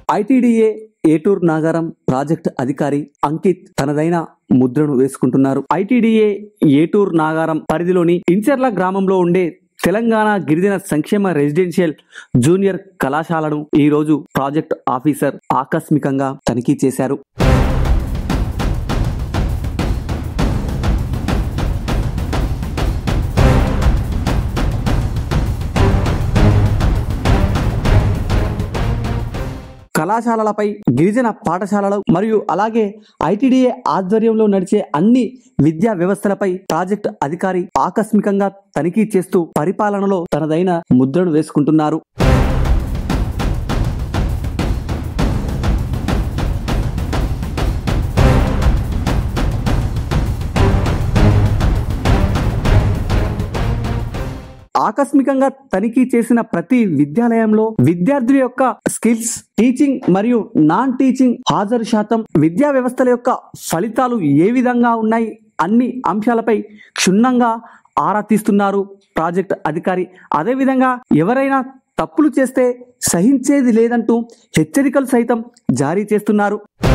ITDA ఏటూర్ Nagaram project అధికారి అంకిత్ తనదైన ముద్రను వేసుకుంటున్నారు ఐటీడీఏ ఏటూర్ నాగారం పరిధిలోని ఇంచర్ల గ్రామంలో ఉండే తెలంగాణ గిరిజన సంక్షేమ రెసిడెన్షియల్ జూనియర్ కళాశాలను ఈ రోజు ప్రాజెక్ట్ ఆఫీసర్ ఆకస్మికంగా తనిఖీ చేశారు కళాశాలలపై గిరిజన పాఠశాలలు మరియు అలాగే ఐటీడీఏ ఆధ్వర్యంలో నడిచే అన్ని విద్యా వ్యవస్థలపై ప్రాజెక్ట్ అధికారి ఆకస్మికంగా తనిఖీ చేస్తూ పరిపాలనలో తనదైన ముద్రను వేసుకుంటున్నారు ఆకస్మికంగా తనిఖీ చేసిన ప్రతి విద్యాలయంలో విద్యార్థుల యొక్క స్కిల్స్ టీచింగ్ మరియు నాన్ టీచింగ్ హాజరు శాతం విద్యా వ్యవస్థల యొక్క ఫలితాలు ఏ విధంగా ఉన్నాయి అన్ని అంశాలపై క్షుణ్ణంగా ఆరా తీస్తున్నారు ప్రాజెక్ట్ అధికారి అదేవిధంగా ఎవరైనా తప్పులు చేస్తే సహించేది లేదంటూ హెచ్చరికలు సైతం జారీ చేస్తున్నారు